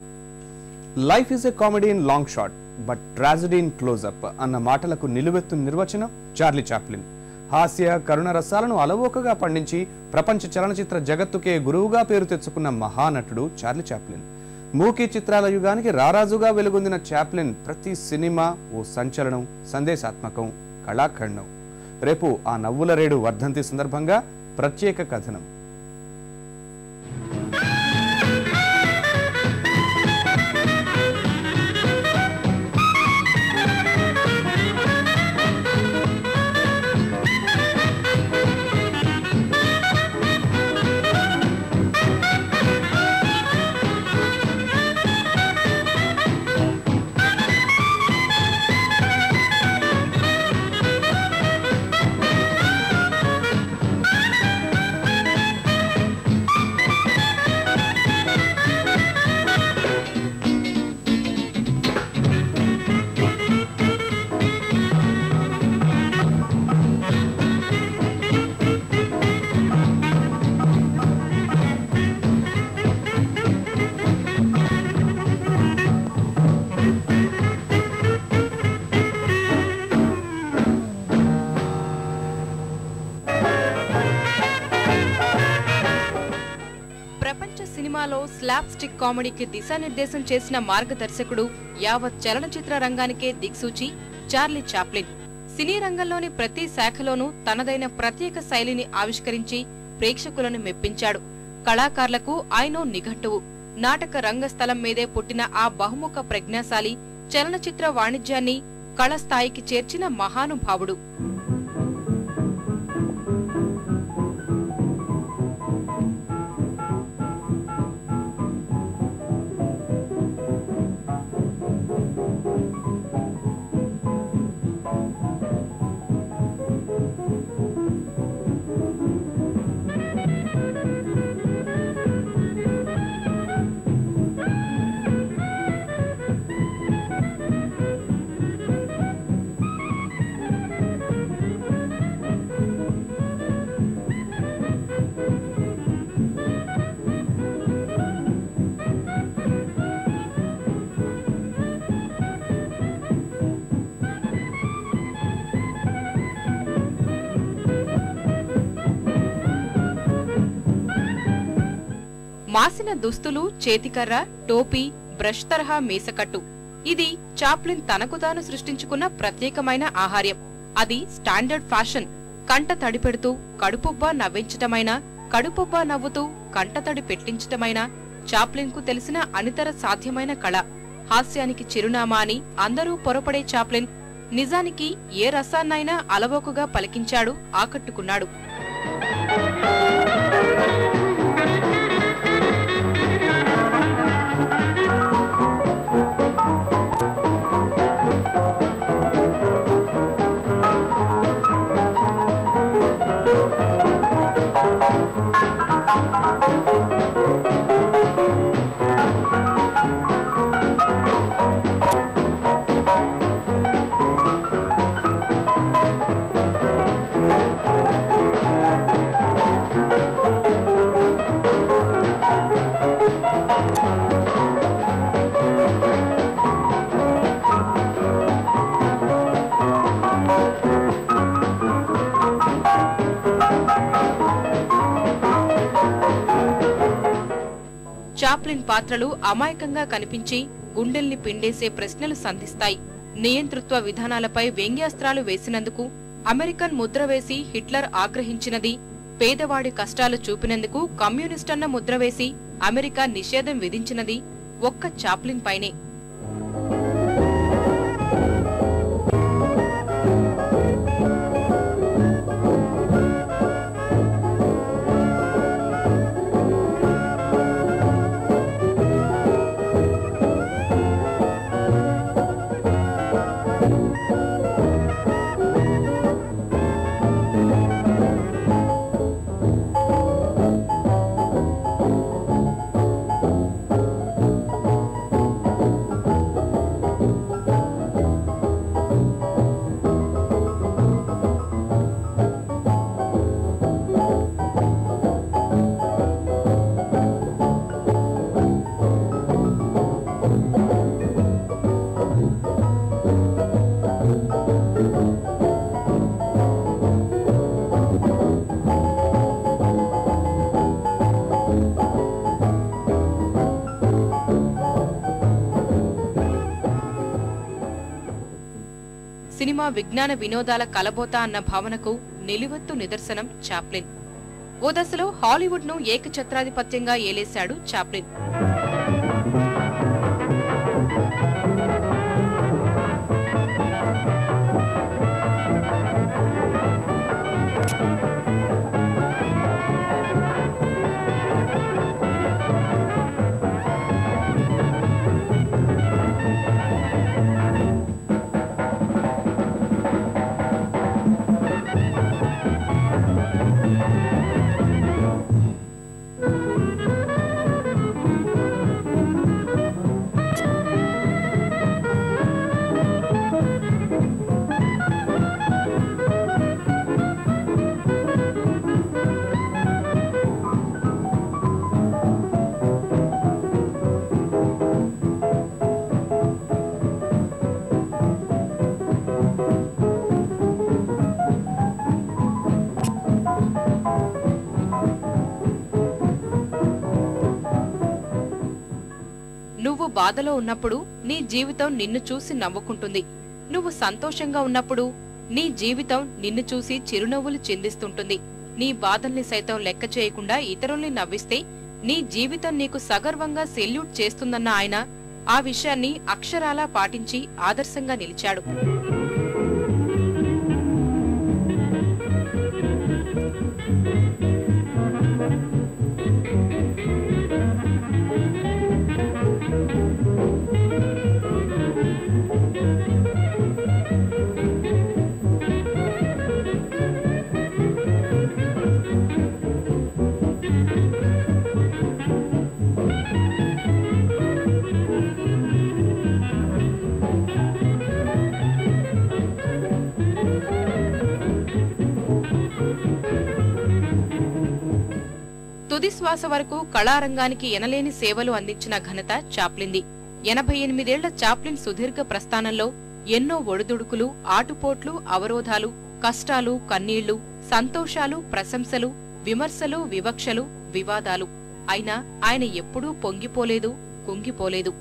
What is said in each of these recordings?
life is a comedy in long shot but tragedy in closeup అన్న మాటలకు నిలువెత్తు నిర్వచనం చార్లీ చాప్లిన్ హాస్య కరుణ రసాలను అలవోకగా పండించి ప్రపంచ చలనచిత్ర జగత్తుకే గురువుగా పేరు తెచ్చుకున్న మహానటుడు చార్లీ చాప్లిన్ మూకీ చిత్రాల యుగానికి రారాజుగా వెలుగొందిన చాప్లిన్ ప్రతి సినిమా ఓ సంచలనం సందేశాత్మకం కళాఖండం రేపు ఆ నవ్వుల రేడు వర్ధంతి సందర్భంగా ప్రత్యేక కథనం ప్రపంచ సినిమాలో స్లాప్ స్టిక్ కామెడీకి దిశానిర్దేశం చేసిన మార్గదర్శకుడు యావత్ చలనచిత్ర రంగానికే దిక్సూచి చార్లీ చాప్లిన్ సినీ రంగంలోని ప్రతి శాఖలోనూ తనదైన ప్రత్యేక శైలిని ఆవిష్కరించి ప్రేక్షకులను మెప్పించాడు కళాకారులకు ఆయనో నిఘంటువు నాటక రంగస్థలం మీదే పుట్టిన ఆ బహుముఖ ప్రజ్ఞాశాలి చలనచిత్ర వాణిజ్యాన్ని కళ స్థాయికి చేర్చిన మహానుభావుడు మాసిన దుస్తులు చేతికర్ర టోపీ బ్రష్ తరహా మీసకట్టు ఇది చాప్లిన్ తనకు తాను సృష్టించుకున్న ప్రత్యేకమైన ఆహార్యం అది స్టాండర్డ్ ఫ్యాషన్ కంట తడి పెడుతూ కడుపుబ్బా నవ్వించటమైనా కడుపుబ్బా నవ్వుతూ కంటతడి పెట్టించటమైనా చాప్లిన్ కు తెలిసిన అనితర సాధ్యమైన కళ హాస్యానికి చిరునామా అని అందరూ పొరపడే చాప్లిన్ నిజానికి ఏ రసాన్నైనా అలవోకగా పలికించాడు ఆకట్టుకున్నాడు చాప్లిన్ పాత్రలు అమాయకంగా కనిపించి గుండెల్ని పిండేసే ప్రశ్నలు సంధిస్తాయి నియంతృత్వ విధానాలపై వ్యంగ్యాస్త్రాలు వేసినందుకు అమెరికన్ ముద్ర వేసి హిట్లర్ ఆగ్రహించినది పేదవాడి కష్టాలు చూపినందుకు కమ్యూనిస్టన్న ముద్ర వేసి అమెరికా నిషేధం విధించినది ఒక్క చాప్లిన్ పైనే సినిమా విజ్ఞాన వినోదాల కలబోత అన్న భావనకు నిలువెత్తు నిదర్శనం చాప్లిన్ ఓ దశలో హాలీవుడ్ ను ఏకఛత్రాధిపత్యంగా ఏలేశాడు చాప్లిన్ నువ్వు బాధలో ఉన్నప్పుడు నీ జీవితం నిన్ను చూసి నవ్వుకుంటుంది నువ్వు సంతోషంగా ఉన్నప్పుడు నీ జీవితం నిన్ను చూసి చిరునవ్వులు చిందిస్తుంటుంది నీ బాధల్ని సైతం లెక్క చేయకుండా ఇతరుల్ని నవ్విస్తే నీ జీవితం నీకు సగర్వంగా సెల్యూట్ చేస్తుందన్న ఆయన ఆ విషయాన్ని అక్షరాలా పాటించి ఆదర్శంగా నిలిచాడు తుది శ్వాస వరకు కళారంగానికి ఎనలేని సేవలు అందించిన ఘనత చాప్లింది ఎనభై ఎనిమిదేళ్ల చాప్లిన్ సుదీర్ఘ ప్రస్థానంలో ఎన్నో ఒడిదుడుకులు ఆటుపోట్లు అవరోధాలు కష్టాలు కన్నీళ్లు సంతోషాలు ప్రశంసలు విమర్శలు వివక్షలు వివాదాలు అయినా ఆయన ఎప్పుడూ పొంగిపోలేదు కుంగిపోలేదు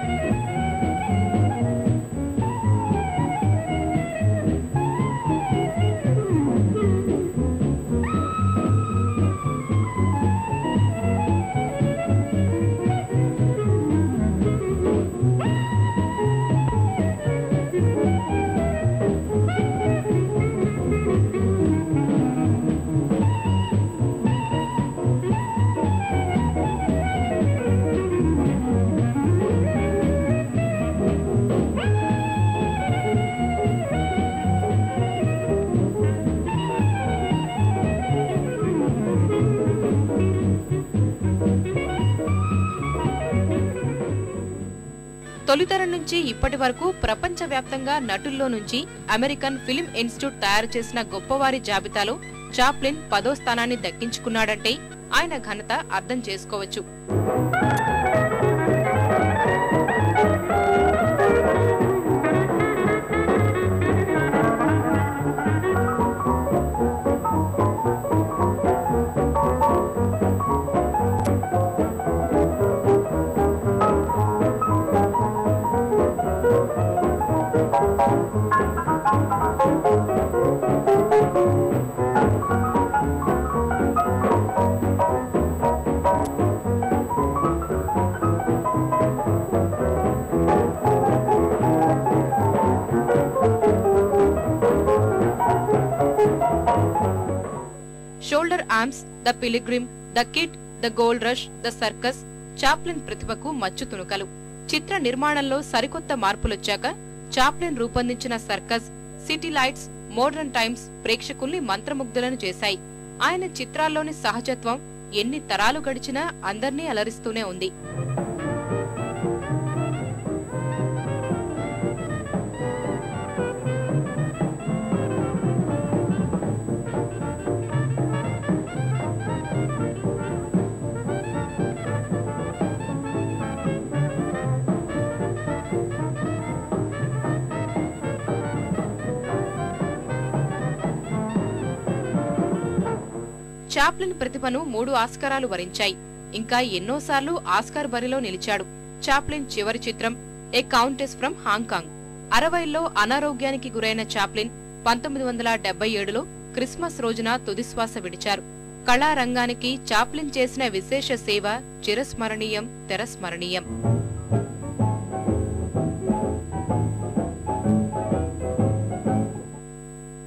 తొలితరం నుంచి ఇప్పటి వరకు ప్రపంచవ్యాప్తంగా నటుల్లో నుంచి అమెరికన్ ఫిల్మ్ ఇన్స్టిట్యూట్ తయారు చేసిన గొప్పవారి జాబితాలో చాప్లిన్ పదో స్థానాన్ని దక్కించుకున్నాడంటే ఆయన ఘనత అర్థం చేసుకోవచ్చు shoulder arms the pilgrim the kid the gold rush the circus Chaplin ప్రతిభకు మచ్చు తునుకలు చిత్ర నిర్మాణంలో సరికొత్త మార్పులొచ్చాక చాప్లిన్ రూపొందించిన circus city lights modern times ప్రేక్షకుల్ని మంత్రముగ్ధులను చేశాయి ఆయన చిత్రాల్లోని సహజత్వం ఎన్ని తరాలు గడిచినా అందర్నీ అలరిస్తూనే ఉంది చాప్లిన్ ప్రతిభను మూడు ఆస్కారాలు వరించాయి ఇంకా ఎన్నోసార్లు ఆస్కార్ బరిలో నిలిచాడు చాప్లిన్ చివరి చిత్రం ఏ కౌంటెస్ ఫ్రం హాంకాంగ్ అరవైల్లో అనారోగ్యానికి గురైన చాప్లిన్ పంతొమ్మిది వందల డెబ్బై ఏడులో క్రిస్మస్ రోజున తుదిశ్వాస విడిచారు కళారంగానికి చాప్లిన్ చేసిన విశేష సేవ చిరస్మరణీయం తెరస్మరణీయం